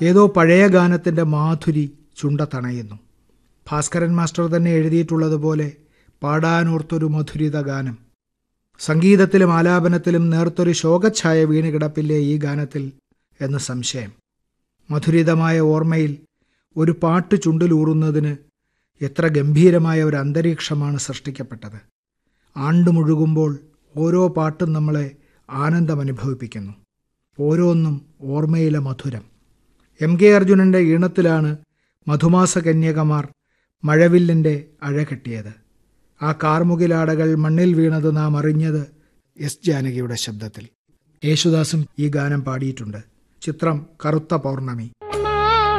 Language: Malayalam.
ഏതോ പഴയ ഗാനത്തിൻ്റെ മാധുരി ചുണ്ടത്തണയുന്നു ഭാസ്കരൻ മാസ്റ്റർ തന്നെ എഴുതിയിട്ടുള്ളതുപോലെ പാടാനോർത്തൊരു മധുരിത ഗാനം സംഗീതത്തിലും ആലാപനത്തിലും നേർത്തൊരു ശോകഛായ വീണുകിടപ്പില്ലേ ഈ ഗാനത്തിൽ എന്ന് സംശയം മധുരിതമായ ഓർമ്മയിൽ ഒരു പാട്ട് ചുണ്ടിലൂറുന്നതിന് എത്ര ഗംഭീരമായ ഒരു അന്തരീക്ഷമാണ് സൃഷ്ടിക്കപ്പെട്ടത് ആണ്ടുമുഴുകുമ്പോൾ ഓരോ പാട്ടും നമ്മളെ ആനന്ദം അനുഭവിപ്പിക്കുന്നു ഓരോന്നും ഓർമ്മയിലെ മധുരം എം കെ അർജുനന്റെ ഈണത്തിലാണ് മധുമാസ കന്യകമാർ മഴവില്ലിൻ്റെ അഴകെട്ടിയത് ആ കാർമുകിലാടകൾ മണ്ണിൽ വീണത് നാം അറിഞ്ഞത് എസ് ജാനകിയുടെ ശബ്ദത്തിൽ യേശുദാസും ഈ ഗാനം പാടിയിട്ടുണ്ട് ചിത്രം കറുത്ത പൗർണമി